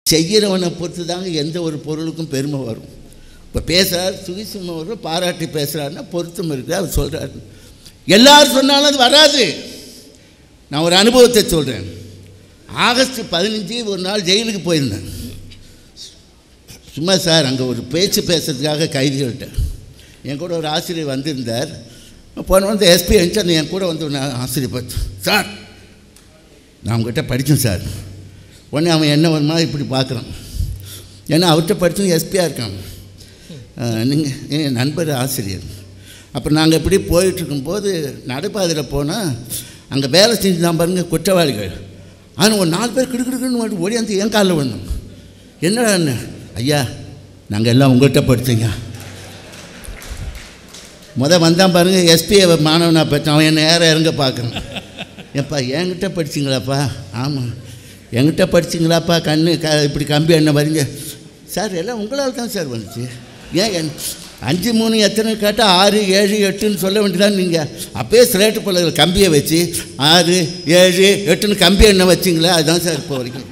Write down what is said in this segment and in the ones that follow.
செய்கிறவனை பொறுத்து தாங்க எந்த ஒரு பொருளுக்கும் பெருமை வரும் இப்போ பேசுகிறார் சுகிசுமம் வரும் பாராட்டி பேசுகிறாருன்னா பொருத்தம் இருக்குது அவர் சொல்கிறார் எல்லாரும் சொன்னாலும் அது வராது நான் ஒரு அனுபவத்தை சொல்கிறேன் ஆகஸ்ட் பதினஞ்சு ஒரு நாள் ஜெயிலுக்கு போயிருந்தேன் சும்மா சார் அங்கே ஒரு பேச்சு பேசுறதுக்காக கைதிகள்கிட்ட என் கூட ஒரு ஆசிரியர் வந்திருந்தார் போன வந்து எஸ்பி அனுப்பிச்சு அந்த என் கூட வந்து ஒரு ஆசிரியர் பார்த்து சார் நான் அவங்ககிட்ட படித்தேன் சார் உடனே அவன் என்ன வருமா இப்படி பார்க்குறான் ஏன்னா அவர்கிட்ட படித்தவங்க எஸ்பியாக இருக்கான் நீங்கள் என் நண்பர் ஆசிரியர் அப்போ நாங்கள் இப்படி போயிட்டுருக்கும்போது நடைபாதையில் போனால் அங்கே வேலை செஞ்சு தான் பாருங்க குற்றவாளிகள் ஆனால் ஒரு நாலு பேர் கிடுக்கிடுக்குன்னு ஓடியாந்து என் காலில் விழுந்தோம் என்னடா என்ன ஐயா நாங்கள் எல்லாம் உங்கள்கிட்ட படித்தீங்க முத வந்தான் பாருங்கள் எஸ்பியை மாணவனாக பெற்றான் அவன் என்ன ஏற இறங்க பார்க்குறான் ஏப்பா என்கிட்ட படிச்சிங்களாப்பா ஆமாம் என்கிட்ட படிச்சிங்களாப்பா கண்ணு க இப்படி கம்பி என்ன வரீங்க சார் எல்லாம் உங்களால் தான் சார் வந்துச்சு ஏன் என் அஞ்சு மூணு எத்தனை கேட்டால் ஆறு ஏழு எட்டுன்னு சொல்ல வேண்டியதான் நீங்கள் அப்போயே ஸ்லேட்டு பழகிற கம்பியை வச்சு ஆறு ஏழு எட்டுன்னு கம்பி என்ன வச்சிங்களே அதுதான் சார் இப்போ வரைக்கும்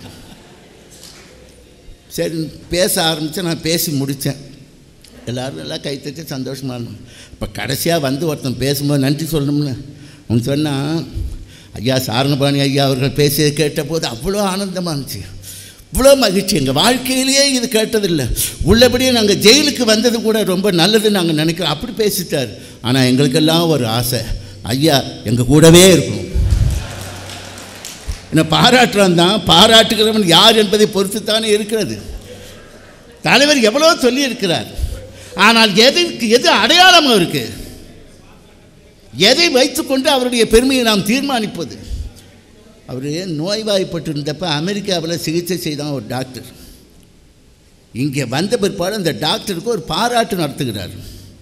சரி பேச ஆரம்பித்து நான் பேசி முடித்தேன் எல்லோரும் நல்லா கை தட்டி சந்தோஷமாக இருந்தோம் இப்போ கடைசியாக வந்து ஒருத்தன் பேசும்போது நன்றி சொல்லணும்னு அவன் சொன்னான் ஐயா சாரணபாணி ஐயா அவர்கள் பேசியதை கேட்டபோது அவ்வளோ ஆனந்தமாக இருந்துச்சு இவ்வளோ மகிழ்ச்சி எங்கள் வாழ்க்கையிலேயே இது கேட்டதில்லை உள்ளபடியே நாங்கள் ஜெயிலுக்கு வந்தது கூட ரொம்ப நல்லதுன்னு நாங்கள் நினைக்கிறோம் அப்படி பேசிட்டார் ஆனால் எங்களுக்கெல்லாம் ஒரு ஆசை ஐயா எங்கள் கூடவே இருக்கணும் என்ன பாராட்டுறான் தான் பாராட்டுகிறவன் யார் என்பதை பொறுத்துத்தானே இருக்கிறது தலைவர் எவ்வளோ சொல்லியிருக்கிறார் ஆனால் எதற்கு எது அடையாளமாக இருக்கு எதை வைத்துக்கொண்டு அவருடைய பெருமையை நாம் தீர்மானிப்பது அவர் நோய்வாய்ப்பட்டிருந்தப்ப அமெரிக்காவில் சிகிச்சை செய்தான் ஒரு டாக்டர் இங்கே வந்த பிற்பாடு அந்த டாக்டருக்கு ஒரு பாராட்டு நடத்துகிறார்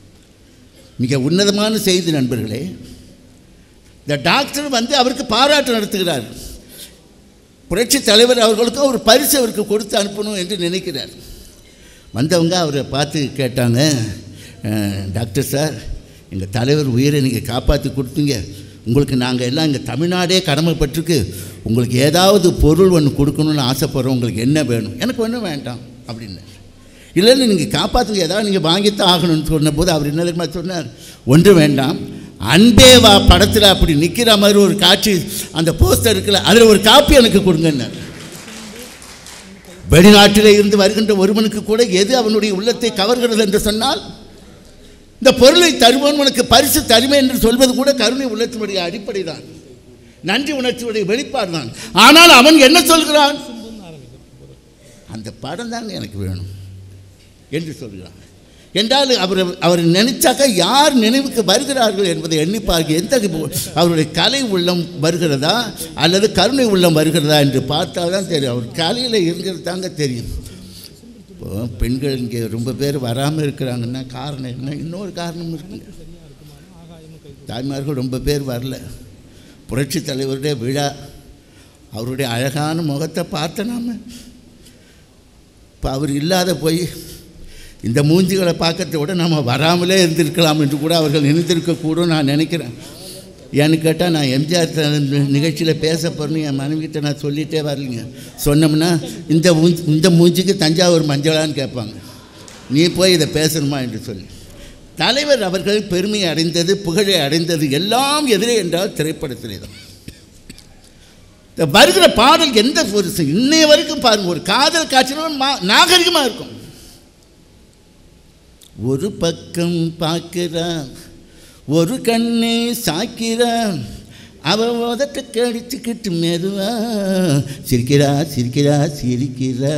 மிக உன்னதமான செய்தி நண்பர்களே இந்த டாக்டர் வந்து அவருக்கு பாராட்டு நடத்துகிறார் புரட்சி தலைவர் அவர்களுக்கு ஒரு பரிசு அவருக்கு கொடுத்து அனுப்பணும் என்று நினைக்கிறார் வந்தவங்க அவரை பார்த்து கேட்டாங்க டாக்டர் சார் எங்கள் தலைவர் உயிரை நீங்கள் காப்பாற்றி கொடுத்தீங்க உங்களுக்கு நாங்கள் எல்லாம் இங்கே தமிழ்நாடே கடமைப்பட்டிருக்கு உங்களுக்கு ஏதாவது பொருள் ஒன்று கொடுக்கணும்னு ஆசைப்படுறோம் உங்களுக்கு என்ன வேணும் எனக்கு ஒன்றும் வேண்டாம் அப்படின்னு இல்லை இல்லை நீங்கள் காப்பாற்றுங்க ஏதாவது நீங்கள் வாங்கித்தான் ஆகணும்னு சொன்னபோது அவர் என்ன தெரியுமா சொன்னார் ஒன்று வேண்டாம் அன்பேவா படத்தில் அப்படி நிற்கிற மாதிரி ஒரு காட்சி அந்த போஸ்டர் இருக்குல்ல அதில் ஒரு காப்பி எனக்கு கொடுங்கன்னார் வெளிநாட்டிலே இருந்து வருகின்ற ஒருவனுக்கு கூட எது அவனுடைய உள்ளத்தை கவர்கிறது என்று சொன்னால் இந்த பொருளை தருவன் உனக்கு பரிசு தருவேன் என்று சொல்வது கூட கருணை உள்ளத்தினுடைய அடிப்படை தான் நன்றி உணர்ச்சியுடைய வெளிப்பாடு தான் ஆனால் அவன் என்ன சொல்கிறான் அந்த படம் தாங்க எனக்கு வேணும் என்று சொல்கிறான் என்றால் அவர் அவர் நினைச்சாக்க யார் நினைவுக்கு வருகிறார்கள் என்பதை எண்ணி பார்க்க எந்த அவருடைய கலை உள்ளம் வருகிறதா அல்லது கருணை உள்ளம் வருகிறதா என்று பார்த்தால் தான் தெரியும் அவர் கலையில் இருக்கிறது தாங்க தெரியும் இப்போ பெண்கள் இங்கே ரொம்ப பேர் வராமல் இருக்கிறாங்கன்னா காரணம் என்ன இன்னொரு காரணம் இருக்குங்க தாய்மார்கள் ரொம்ப பேர் வரல புரட்சி தலைவருடைய விழா அவருடைய அழகான முகத்தை பார்த்த நாம இப்போ அவர் இல்லாத போய் இந்த மூஞ்சிகளை பார்க்கறத விட நம்ம வராமலே இருந்திருக்கலாம் என்று கூட அவர்கள் நினைத்திருக்கக்கூடும் நான் நினைக்கிறேன் ஏன்னு கேட்டால் நான் எம்ஜிஆர் நிகழ்ச்சியில் பேச போகிறேன்னு என் மனைவிக்கிட்ட நான் சொல்லிகிட்டே வரலைங்க சொன்னோம்னா இந்த மூஞ்சி இந்த மூஞ்சிக்கு தஞ்சாவூர் மஞ்சளான்னு கேட்பாங்க நீ போய் இதை பேசணுமா என்று சொல்லி தலைவர் அவர்கள் பெருமை அடைந்தது புகழை அடைந்தது எல்லாம் எதிரே என்றால் திரைப்படத்திலே தான் இந்த வருகிற பாடல் எந்த ஒரு இன்னைய வரைக்கும் பாருங்கள் ஒரு காதல் காட்சியிலும் நாகரிகமாக இருக்கும் ஒரு பக்கம் பார்க்கிறான் ஒரு கண்ணை சாக்கிறான் அவ உதட்ட கடிச்சுக்கிட்டு மெதுவா சிரிக்கிறா சிரிக்கிறா சிரிக்கிறா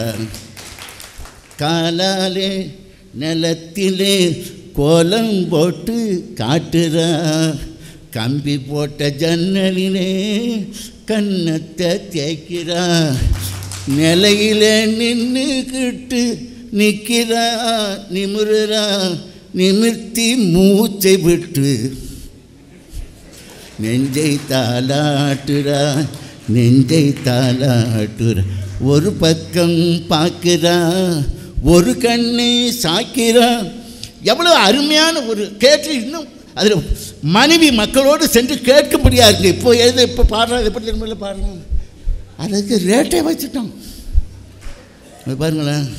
காலாலே நிலத்திலே கோலம் போட்டு காட்டுறா கம்பி போட்ட ஜன்னலிலே கண்ணத்தை தேய்க்கிறா நிலையில நின்றுக்கிட்டு நிற்கிறா நிமிருறா நிமிர்த்தி மூச்சை விட்டு நெஞ்சை தாளாட்டுறா நெஞ்சை தாளாட்டுறா ஒரு பக்கம் பார்க்கிறா ஒரு கண்ணை சாக்கிறா எவ்வளோ அருமையான ஒரு கேட்டு இன்னும் அதில் மனைவி மக்களோடு சென்று கேட்கும்படியாக இருக்குது இப்போ எது இப்போ பாடுறாங்க எப்படி திரும்ப பாடுறாங்க அதுக்கு ரேட்டே வச்சுட்டோம் இங்க பாருங்களேன்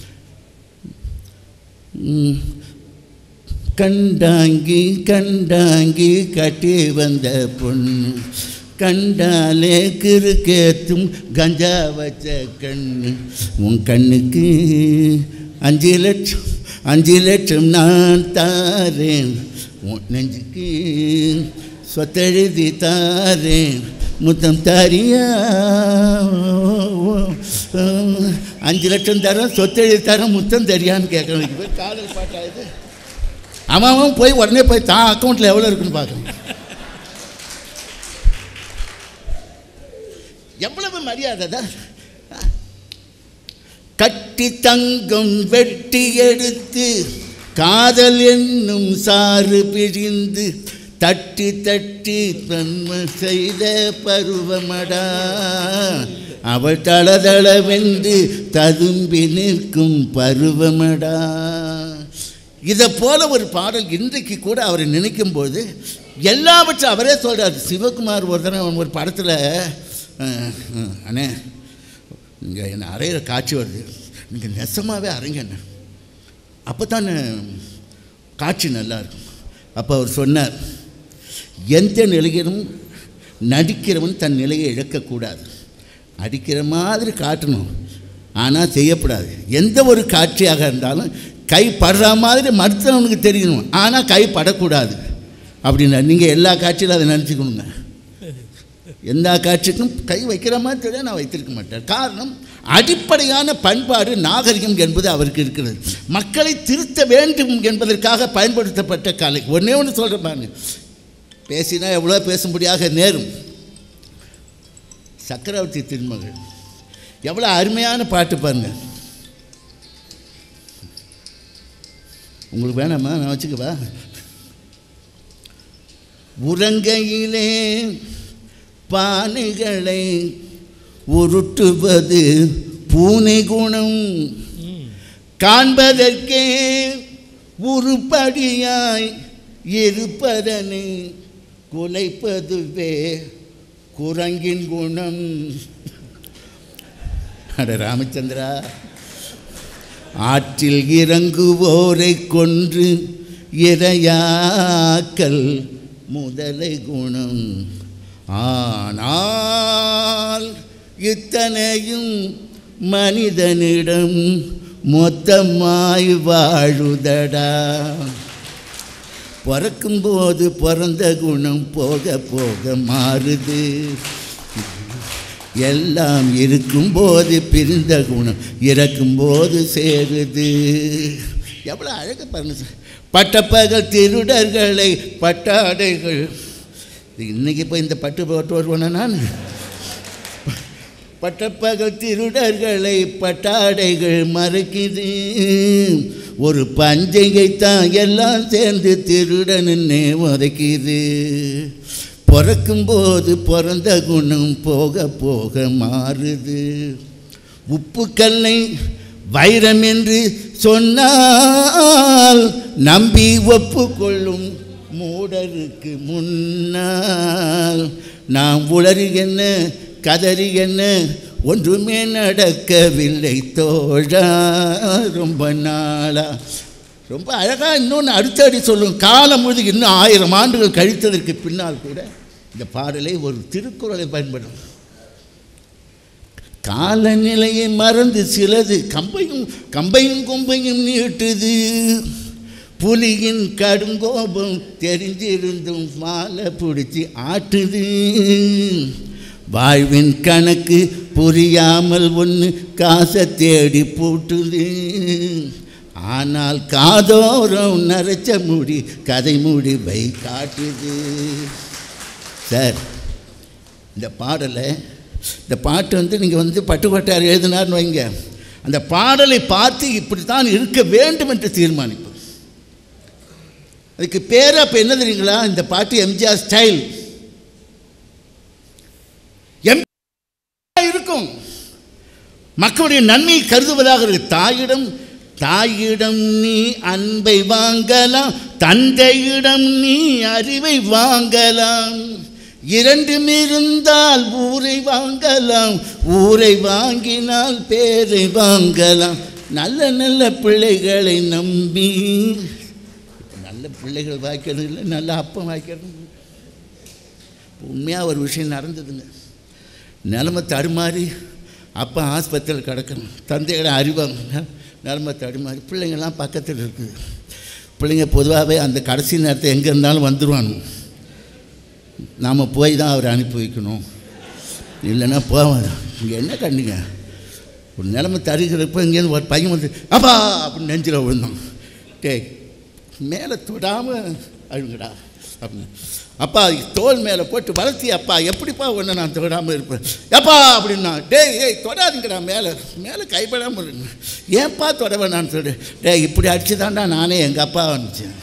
ம். கண்டாங்கி கண்டாங்கி கட்டி வந்த பொண்ணு கண்டாலே கிறுக்கேத்தும் கஞ்சா வச்ச கண்ணு உன் கண்ணுக்கு அஞ்சு லட்சம் அஞ்சு லட்சம் நான் தாரேன் உன் நெஞ்சுக்கு சொத்தெழுதி தாரேன் முத்தம் தாரியா அஞ்சு லட்சம் தரேன் சொத்தெழுதி தரேன் முத்தம் தரியான்னு கேட்கணும் இதுக்கு பேர் காதல் பாட்டா இது அவன் அவன் போய் உடனே போய் தான் அக்கௌண்ட்டில் எவ்வளோ இருக்குன்னு பார்க்கணும் எவ்வளவு மரியாதை தான் கட்டி தங்கம் வெட்டி எடுத்து காதல் என்னும் சாறு பிழிந்து தட்டி தட்டி நன்மை செய்த பருவமடா அவள் தளதளவென்று ததும்பி நிற்கும் பருவமடா இதை போல ஒரு பாடல் இன்றைக்கு கூட அவரை நினைக்கும் போது எல்லாவற்றும் அவரே சொல்கிறார் சிவகுமார் ஒரு தடவை ஒரு படத்தில் அண்ணே இங்கே என்னை அறையிற காட்சி வருது நீங்கள் நெசமாகவே அறைங்க என்ன அப்போ தான் காட்சி நல்லா இருக்கும் அப்போ அவர் சொன்னார் எந்த நிலையிலும் நடிக்கிறவன் தன் நிலையை இழக்கக்கூடாது அடிக்கிற மாதிரி காட்டணும் ஆனால் செய்யக்கூடாது எந்த ஒரு காட்சியாக இருந்தாலும் கை படுற மாதிரி மருத்துவனுக்கு தெரியணும் ஆனால் கை படக்கூடாது அப்படின்னா நீங்கள் எல்லா காட்சியிலும் அதை நினச்சிக்கணுங்க எந்த காட்சிக்கும் கை வைக்கிற மாதிரி தெரியும் நான் வைத்திருக்க மாட்டேன் காரணம் அடிப்படையான பண்பாடு நாகரிகம் என்பது அவருக்கு இருக்கிறது மக்களை திருத்த வேண்டும் என்பதற்காக பயன்படுத்தப்பட்ட கலை ஒன்றே ஒன்று சொல்கிறேன் பாருங்க பேசினா எவ்வளோ பேசும்படியாக நேரும் சக்கரவர்த்தி திருமகள் எவ்வளோ அருமையான பாட்டு பாருங்க உங்களுக்கு வேணாமா நான் வச்சுக்கவா உறங்கையிலே பானைகளை உருட்டுவது பூனை குணம் காண்பதற்கே உருப்படியாய் இருப்பதனை குலைப்பதுவே குரங்கின் குணம் அட ராமச்சந்திரா ஆற்றில் இறங்குவோரை கொன்று இரையாக்கல் முதலை குணம் ஆனால் இத்தனையும் மனிதனிடம் மொத்தமாய் வாழுதடா பிறக்கும்போது பிறந்த குணம் போக போக மாறுது எல்லாம் இருக்கும்போது பிரிந்த குணம் இறக்கும்போது சேருது எவ்வளோ அழகு பாருங்க சார் பட்டப்பகல் திருடர்களை பட்டாடைகள் இன்னைக்கு இப்போ இந்த பட்டு போட்டு வருவேனா நான் பட்டப்பகல் திருடர்களை பட்டாடைகள் மறைக்குது ஒரு பஞ்சையை தான் எல்லாம் சேர்ந்து திருடனுன்னே உதைக்குது பிறக்கும்போது பிறந்த குணம் போக போக மாறுது உப்பு கல்லை வைரம் என்று சொன்னால் நம்பி ஒப்புக்கொள்ளும் மூடருக்கு முன்னால் நாம் உளறி என்ன கதறி என்ன ஒன்றுமே நடக்கவில்லை தோழா ரொம்ப நாளா ரொம்ப அழகாக இன்னொன்று அடுத்தடி சொல்லும் காலம் முழுது இன்னும் ஆயிரம் ஆண்டுகள் கழித்ததற்கு பின்னால் கூட இந்த பாடலை ஒரு திருக்குறளை பயன்படும் காலநிலையை மறந்து சிலது கம்பையும் கம்பையும் கொம்பையும் நீட்டுது புலியின் கடுங்கோபம் தெரிஞ்சிருந்தும் மாலை பிடிச்சி ஆட்டுது வாழ்வின் கணக்கு புரியாமல் ஒன்று காசை தேடி போட்டுது ஆனால் காதோரம் நரைச்ச முடி கதை முடிவை காட்டுது சார் இந்த பாடலை இந்த பாட்டு வந்து நீங்கள் வந்து பட்டுக்கோட்டையார் எழுதினார்னு வைங்க அந்த பாடலை பார்த்து இப்படித்தான் இருக்க வேண்டும் என்று தீர்மானிப்போம் அதுக்கு பேர் அப்போ என்ன தெரியுங்களா இந்த பாட்டு எம்ஜிஆர் ஸ்டைல் எம் இருக்கும் மக்களுடைய நன்மையை கருதுவதாக இருக்கு தாயிடம் தாயிடம் நீ அன்பை வாங்கலாம் தந்தையிடம் நீ அறிவை வாங்கலாம் இரண்டும் இருந்தால் ஊரை வாங்கலாம் ஊரை வாங்கினால் பேரை வாங்கலாம் நல்ல நல்ல பிள்ளைகளை நம்பி நல்ல பிள்ளைகள் வாய்க்கிறது இல்லை நல்ல அப்பம் வாய்க்கிறது இல்லை. உண்மையாக ஒரு விஷயம் நடந்ததுங்க நிலமை தடுமாறி அப்பா ஆஸ்பத்திரியில் கிடக்கணும் தந்தையோட அறிவாங்க நிலமை தடுமாறி பிள்ளைங்கள்லாம் பக்கத்தில் இருக்குது பிள்ளைங்க பொதுவாகவே அந்த கடைசி நேரத்தை எங்கே இருந்தாலும் வந்துடுவானு நாம் போய் தான் அவரை அனுப்பி வைக்கணும் இல்லைன்னா போவாங்க இங்கே என்ன கண்டிங்க ஒரு நிலைமை தருகிறப்ப இங்கேருந்து ஒரு பையன் வந்து அப்பா அப்படின்னு நெஞ்சில் விழுந்தான் டேய் மேலே தொடாமல் அழுங்கடா அப்படின்னு அப்பா தோல் மேலே போட்டு வளர்த்தி அப்பா எப்படிப்பா ஒன்று நான் தொடாமல் இருப்பேன் அப்பா அப்படின்னா டேய் ஏய் தொடாதீங்கடா மேலே மேலே கைப்படாமல் இருங்க ஏன்ப்பா தொட வேணான்னு சொல்லு டேய் இப்படி அடிச்சு தாண்டா நானே எங்கள் அப்பா வந்துச்சேன்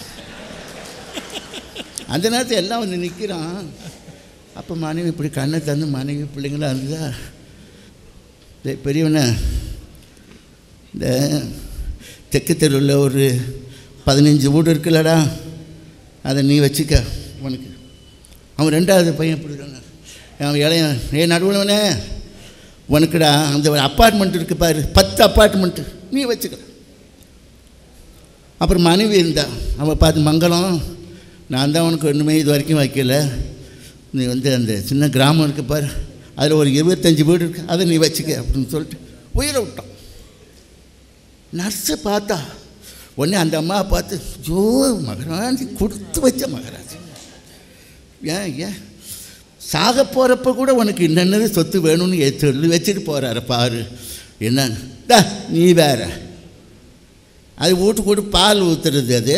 அந்த நேரத்தில் எல்லாம் வந்து நிற்கிறான் அப்போ மனைவி இப்படி கண்ணை தந்து மனைவி பிள்ளைங்களாம் இருந்ததா டேய் பெரியவனே இந்த தெற்கு தெருவில் ஒரு பதினஞ்சு வீடு இருக்குல்லடா அதை நீ வச்சுக்க உனக்கு அவன் ரெண்டாவது பையன் எப்படி இருக்காங்க அவன் இளையன் ஏ நடுவுலவனே உனக்குடா அந்த ஒரு அப்பார்ட்மெண்ட் இருக்கு பாரு பத்து அப்பார்ட்மெண்ட்டு நீ வச்சுக்க அப்புறம் மனைவி இருந்தா அவள் பார்த்து மங்களம் நான் தான் உனக்கு ஒன்றுமே இது வரைக்கும் வைக்கல நீ வந்து அந்த சின்ன கிராமம் இருக்கு பாரு அதில் ஒரு இருபத்தஞ்சி வீடு இருக்கு அதை நீ வச்சுக்க அப்படின்னு சொல்லிட்டு உயிரை விட்டான் நர்ஸை பார்த்தா உடனே அந்த அம்மாவை பார்த்து ஜோ மகராஜி கொடுத்து வச்ச மகராஜி ஏன் ஏன் சாக போகிறப்ப கூட உனக்கு என்னென்னது சொத்து வேணும்னு எ- சொல்லி வச்சுட்டு போகிறாரு பாரு என்ன டா நீ வேற அது வீட்டுக்கு வீட்டு பால் ஊற்றுறது அது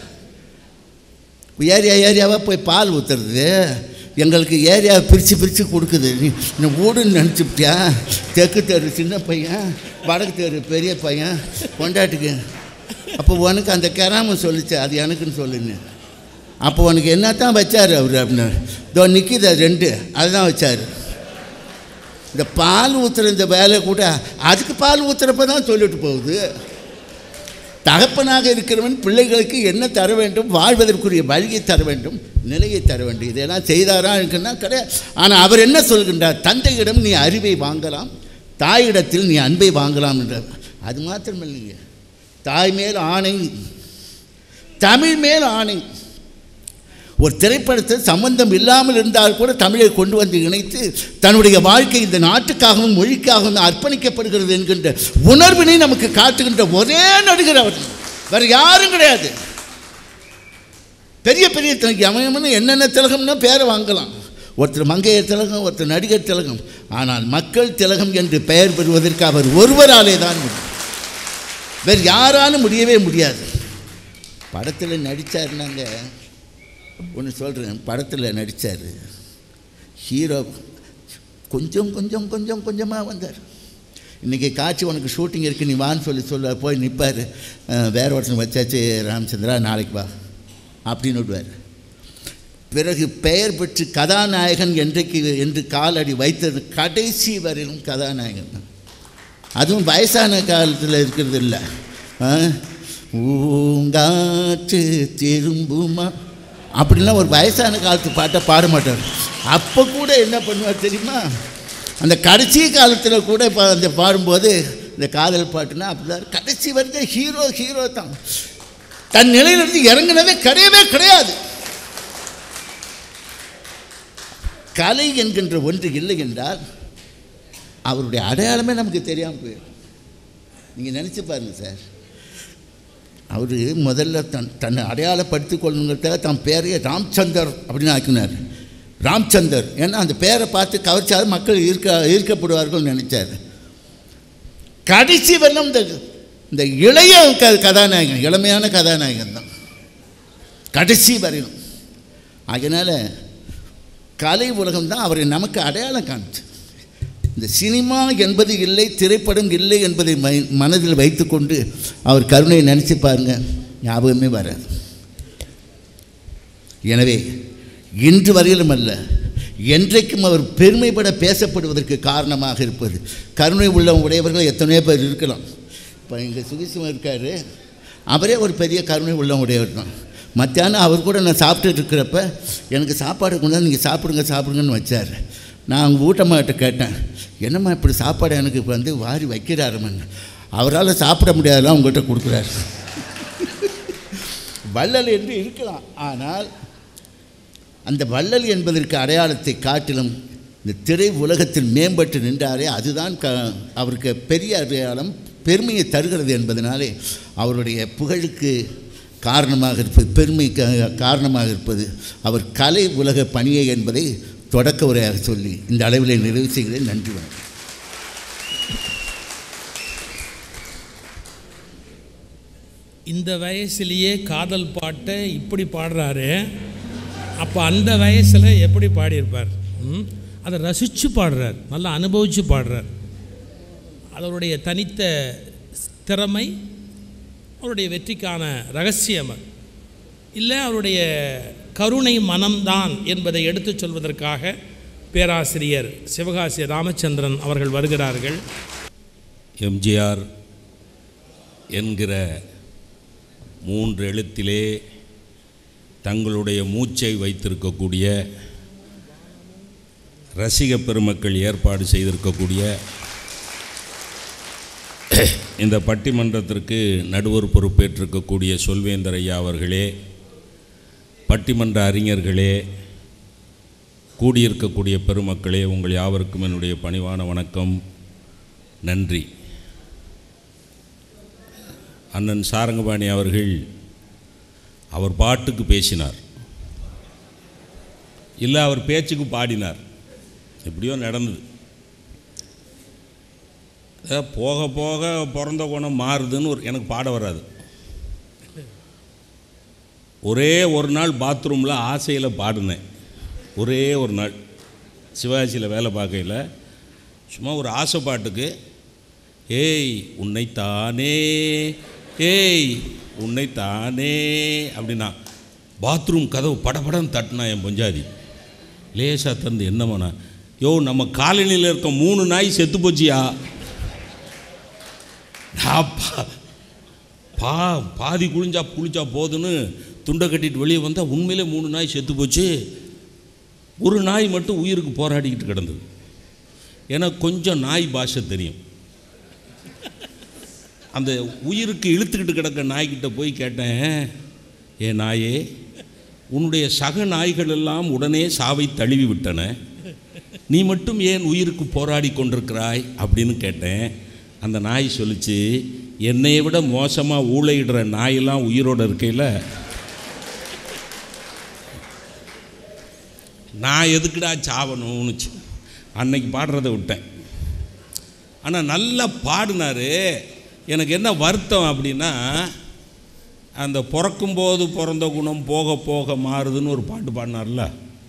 ஏரியா ஏரியாவாக போய் பால் ஊற்றுறது எங்களுக்கு ஏரியாவை பிரித்து பிரித்து கொடுக்குது நீ இந்த வீடுன்னு நினச்சிப்பிட்டியா தெற்கு தெரு சின்ன பையன் வடக்கு தெரு பெரிய பையன் கொண்டாட்டுக்கு அப்போ உனக்கு அந்த கிராமம் சொல்லிச்சு அது எனக்குன்னு சொல்லுன்னு அப்போ உனக்கு என்ன தான் வச்சார் அவர் அப்படின்னு இதோ நிற்கிது அது ரெண்டு அதுதான் வச்சார் இந்த பால் ஊற்றுற இந்த வேலை கூட அதுக்கு பால் ஊற்றுறப்ப தான் சொல்லிட்டு போகுது தகப்பனாக இருக்கிறவன் பிள்ளைகளுக்கு என்ன தர வேண்டும் வாழ்வதற்குரிய வழியை தர வேண்டும் நிலையை தர வேண்டும் இதெல்லாம் செய்தாரா இருக்குன்னா கிடையாது ஆனால் அவர் என்ன சொல்கின்றார் தந்தையிடம் நீ அறிவை வாங்கலாம் தாயிடத்தில் நீ அன்பை வாங்கலாம் என்றார் அது மாத்திரமில்லைங்க தாய் மேல் ஆணை தமிழ் மேல் ஆணை ஒரு திரைப்படத்தில் சம்பந்தம் இல்லாமல் இருந்தால் கூட தமிழை கொண்டு வந்து இணைத்து தன்னுடைய வாழ்க்கை இந்த நாட்டுக்காகவும் மொழிக்காகவும் அர்ப்பணிக்கப்படுகிறது என்கின்ற உணர்வினை நமக்கு காட்டுகின்ற ஒரே நடிகர் அவர் வேறு யாரும் கிடையாது பெரிய பெரிய திலகம் யமயமனு என்னென்ன திலகம்னா பேரை வாங்கலாம் ஒருத்தர் மங்கையர் திலகம் ஒருத்தர் நடிகர் திலகம் ஆனால் மக்கள் திலகம் என்று பெயர் பெறுவதற்கு அவர் ஒருவராலே தான் முடியும் வேறு யாராலும் முடியவே முடியாது படத்தில் நடித்தாருனாங்க ஒன்று சொல்கிறேன் படத்தில் நடித்தார் ஹீரோ கொஞ்சம் கொஞ்சம் கொஞ்சம் கொஞ்சமாக வந்தார் இன்றைக்கி காட்சி உனக்கு ஷூட்டிங் இருக்குது நீ வான்னு சொல்லி சொல்ல போய் நிற்பார் வேற ஒருத்தன் வச்சாச்சு ராமச்சந்திரா நாளைக்கு வா அப்படின்னு விடுவார் பிறகு பெயர் பெற்று கதாநாயகன் என்றைக்கு என்று காலடி வைத்தது கடைசி வரையிலும் கதாநாயகன் தான் அதுவும் வயசான காலத்தில் இருக்கிறது இல்லை ஆ? ஊங்காற்று திரும்புமா அப்படிலாம் ஒரு வயசான காலத்து பாட்டை பாட மாட்டார் அப்போ கூட என்ன பண்ணுவார் தெரியுமா அந்த கடைசி காலத்தில் கூட இப்போ அந்த பாடும்போது இந்த காதல் பாட்டுனா அப்படிதான் கடைசி வரைக்கும் ஹீரோ ஹீரோ தான் தன் நிலையிலிருந்து இறங்குனதே கிடையவே கிடையாது கலை என்கின்ற ஒன்று இல்லை என்றால் அவருடைய அடையாளமே நமக்கு தெரியாமல் போயிடும் நீங்கள் நினச்சி பாருங்கள் சார் அவர் முதல்ல தன் தன்னை அடையாளப்படுத்திக் கொள்ளணுங்கிறதுக்காக தன் பேரையே ராம்சந்தர் அப்படின்னு ஆக்கினார் ராம்சந்தர் ஏன்னா அந்த பேரை பார்த்து கவர்ச்சாலும் மக்கள் ஈர்க்க ஈர்க்கப்படுவார்கள் நினைச்சார் கடைசி வரலும் இந்த இந்த இளைய க கதாநாயகன் இளமையான கதாநாயகன் தான் கடைசி வரையிலும் அதனால் கலை உலகம் தான் அவரை நமக்கு அடையாளம் காமிச்சு இந்த சினிமா என்பது இல்லை திரைப்படம் இல்லை என்பதை மை- மனதில் வைத்துக்கொண்டு அவர் கருணையை நினச்சி பாருங்க ஞாபகமே வராது எனவே இன்று வரையிலும் அல்ல என்றைக்கும் அவர் பெருமைப்பட பேசப்படுவதற்கு காரணமாக இருப்பது கருணை உள்ள உடையவர்கள் எத்தனையோ பேர் இருக்கலாம் இப்போ இங்கே சுகிசிவம் இருக்கார் அவரே ஒரு பெரிய கருணை உள்ள உடையவர் தான் மத்தியானம் அவர் கூட நான் சாப்பிட்டுட்டு இருக்கிறப்ப எனக்கு சாப்பாடு கொண்டாந்து நீங்கள் சாப்பிடுங்க சாப்பிடுங்கன்னு வச்சார் நான் அவங்க ஊட்டம்மாட்ட கேட்டேன் என்னம்மா இப்படி சாப்பாடு எனக்கு இப்போ வந்து வாரி வைக்கிறாருமன்னு அவரால் சாப்பிட முடியாதெல்லாம் உங்கள்கிட்ட கொடுக்குறாரு வள்ளல் என்று இருக்கலாம் ஆனால் அந்த வள்ளல் என்பதற்கு அடையாளத்தை காட்டிலும் இந்த திரை உலகத்தில் மேம்பட்டு நின்றாரே அதுதான் க அவருக்கு பெரிய அடையாளம் பெருமையை தருகிறது என்பதனாலே அவருடைய புகழுக்கு காரணமாக இருப்பது பெருமை காரணமாக இருப்பது அவர் கலை உலக பணியை என்பதை தொடக்க உரையாக சொல்லி இந்த அளவிலே நிறைவு செய்கிறேன் நன்றி வணக்கம் இந்த வயசுலேயே காதல் பாட்டை இப்படி பாடுறாரு அப்போ அந்த வயசில் எப்படி பாடியிருப்பார் ம்? அதை ரசித்து பாடுறார் நல்லா அனுபவித்து பாடுறார் அதனுடைய தனித்த திறமை அவருடைய வெற்றிக்கான ரகசியம் அது. இல்லை அவருடைய கருணை மனம்தான் என்பதை எடுத்துச் சொல்வதற்காக பேராசிரியர் சிவகாசி ராமச்சந்திரன் அவர்கள் வருகிறார்கள் எம்ஜிஆர் என்கிற மூன்று எழுத்திலே தங்களுடைய மூச்சை வைத்திருக்கக்கூடிய ரசிக பெருமக்கள் ஏற்பாடு செய்திருக்கக்கூடிய இந்த பட்டிமன்றத்திற்கு நடுவர் பொறுப்பேற்றிருக்கக்கூடிய சொல்வேந்தர் ஐயா அவர்களே பட்டிமன்ற அறிஞர்களே கூடியிருக்கக்கூடிய பெருமக்களே உங்கள் யாவருக்கும் என்னுடைய பணிவான வணக்கம் நன்றி அண்ணன் சாரங்கபாணி அவர்கள் அவர் பாட்டுக்கு பேசினார் இல்லை அவர் பேச்சுக்கு பாடினார் எப்படியோ நடந்தது அஹ் போக போக பிறந்த குணம் மாறுதுன்னு ஒரு எனக்கு பாட வராது ஒரே ஒரு நாள் பாத்ரூமில் ஆசையில் பாடினேன் ஒரே ஒரு நாள் சிவாஜியில் வேலை பார்க்கையில் சும்மா ஒரு ஆசை பாட்டுக்கு ஏய் உன்னைத்தானே ஏய் உன்னைத்தானே அப்படின்னா பாத்ரூம் கதவு படபடன்னு தட்டினா என் பொஞ்சாதி லேசாக தந்து என்னமாண்ணா யோ நம்ம காலனியில் இருக்க மூணு நாய் செத்து போச்சியா நான் பா- பா பாதி குளிஞ்சா குளிச்சா போதுன்னு துண்டை கட்டிட்டு வெளியே வந்தால் உண்மையிலே மூணு நாய் செத்து போச்சு ஒரு நாய் மட்டும் உயிருக்கு போராடிக்கிட்டு கிடந்தது எனக்கு கொஞ்சம் நாய் பாஷை தெரியும் அந்த உயிருக்கு இழுத்துக்கிட்டு கிடக்க நாய்கிட்ட போய் கேட்டேன் ஏ நாயே உன்னுடைய சக நாய்கள் எல்லாம் உடனே சாவை தழுவி விட்டன நீ மட்டும் ஏன் உயிருக்கு போராடி கொண்டிருக்கிறாய் அப்படின்னு கேட்டேன் அந்த நாய் சொல்லிச்சு என்னையை விட மோசமாக ஊழையிடுற நாயெல்லாம் உயிரோடு இருக்கையில் நான் எதுக்குடா சாவணும்னுச்சு அன்னைக்கு பாடுறதை விட்டேன் ஆனால் நல்லா பாடினாரு எனக்கு என்ன வருத்தம் அப்படின்னா அந்த பிறக்கும்போது பிறந்த குணம் போக போக மாறுதுன்னு ஒரு பாட்டு பாடினார்ல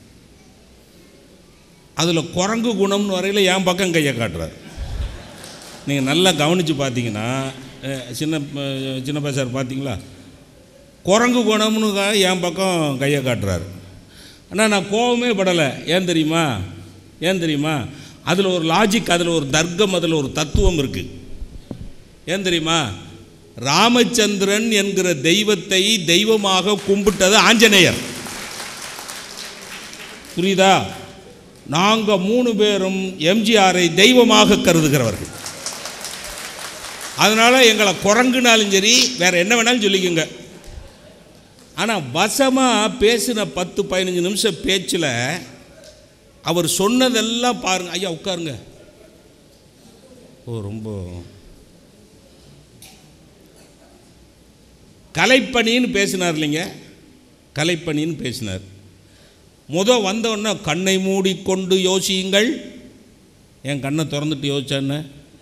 அதில் குரங்கு குணம்னு வரையில் என் பக்கம் கையை காட்டுறாரு நீங்கள் நல்லா கவனித்து பார்த்தீங்கன்னா அஹ், சின்ன அஹ், சின்ன பேசார் பார்த்தீங்களா குரங்கு குணம்னு கா- என் பக்கம் கையை காட்டுறாரு ஆனால் நான் கோவமே படலை ஏன் தெரியுமா ஏன் தெரியுமா அதில் ஒரு லாஜிக் அதில் ஒரு தர்க்கம் அதில் ஒரு தத்துவம் இருக்குது ஏன் தெரியுமா ராமச்சந்திரன் என்கிற தெய்வத்தை தெய்வமாக கும்பிட்டது ஆஞ்சநேயர் புரியுதா நாங்கள் மூணு பேரும் எம்ஜிஆரை தெய்வமாக கருதுகிறவர்கள் அதனால் எங்களை குரங்குனாலும் சரி வேறு என்ன வேணாலும் சொல்லிக்கோங்க ஆனால் வசமாக பேசின பத்து பதினஞ்சு நிமிஷம் பேச்சில் அவர் சொன்னதெல்லாம் பாருங்க ஐயா உட்காருங்க ஓ ரொம்ப கலைப்பணின்னு பேசினார் இல்லைங்க கலைப்பணின்னு பேசினார் முத வந்தோடனே கண்ணை மூடிக்கொண்டு யோசியுங்கள் என் கண்ணை திறந்துட்டு யோசிச்சேன்னு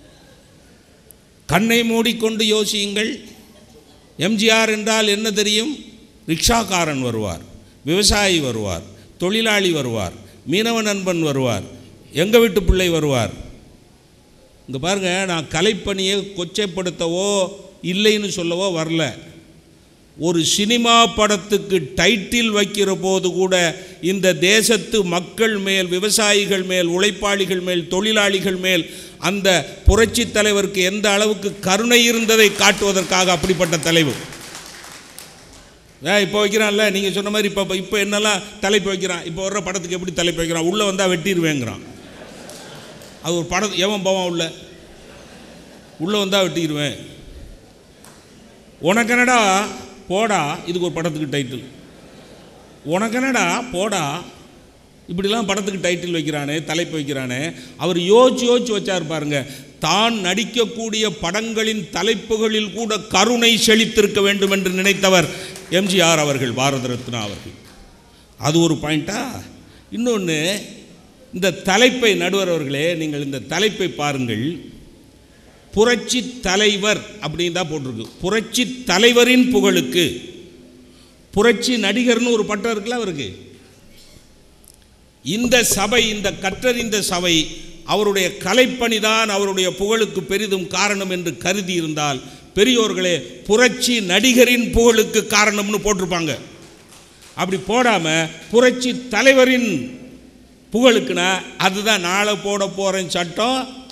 கண்ணை மூடிக்கொண்டு யோசியுங்கள் எம்ஜிஆர் என்றால் என்ன தெரியும் ரிக்ஷாக்காரன் வருவார் விவசாயி வருவார் தொழிலாளி வருவார் மீனவ நண்பன் வருவார் எங்கள் வீட்டு பிள்ளை வருவார் இங்கே பாருங்க நான் கலைப்பணியை கொச்சைப்படுத்தவோ இல்லைன்னு சொல்லவோ வரல ஒரு சினிமா படத்துக்கு டைட்டில் வைக்கிற போது கூட இந்த தேசத்து மக்கள் மேல் விவசாயிகள் மேல் உழைப்பாளிகள் மேல் தொழிலாளிகள் மேல் அந்த புரட்சி தலைவருக்கு எந்த அளவுக்கு கருணை இருந்ததை காட்டுவதற்காக அப்படிப்பட்ட தலைவர் ஏன் இப்போ வைக்கிறான்ல நீங்கள் சொன்ன மாதிரி இப்போ இப்போ என்னெல்லாம் தலைப்பு வைக்கிறான் இப்போ வர்ற படத்துக்கு எப்படி தலைப்பு வைக்கிறான் உள்ளே வந்தால் வெட்டிடுவேங்கிறான் அது ஒரு படம் எவன் போவான் உள்ள உள்ளே வந்தால் வெட்டிடுவேன் உனக்கெனடா போடா இதுக்கு ஒரு படத்துக்கு டைட்டில் உனக்கெனடா போடா இப்படிலாம் படத்துக்கு டைட்டில் வைக்கிறானே தலைப்பு வைக்கிறானே அவர் யோசிச்சு யோசிச்சு வச்சார் பாருங்க தான் நடிக்கக்கூடிய படங்களின் தலைப்புகளில் கூட கருணை செழித்திருக்க வேண்டும் என்று நினைத்தவர் எம்ஜிஆர் அவர்கள் பாரத ரத்னா அவர்கள் அது ஒரு பாயிண்டா இன்னொன்று இந்த தலைப்பை நடுவர் அவர்களே நீங்கள் இந்த தலைப்பை பாருங்கள் புரட்சி தலைவர் அப்படின்னு தான் போட்டிருக்கு புரட்சி தலைவரின் புகழுக்கு புரட்சி நடிகர்னு ஒரு பட்டம் இருக்குல்ல அவருக்கு இந்த சபை இந்த கற்றறிந்த சபை அவருடைய கலைப்பணிதான் அவருடைய புகழுக்கு பெரிதும் காரணம் என்று கருதி இருந்தால் பெரியோர்களே புரட்சி நடிகரின் புகழுக்கு காரணம்னு போட்டிருப்பாங்க அப்படி போடாம புரட்சி தலைவரின் புகழுக்குனா அதுதான் நாளை போட போகிறேன் சட்டம்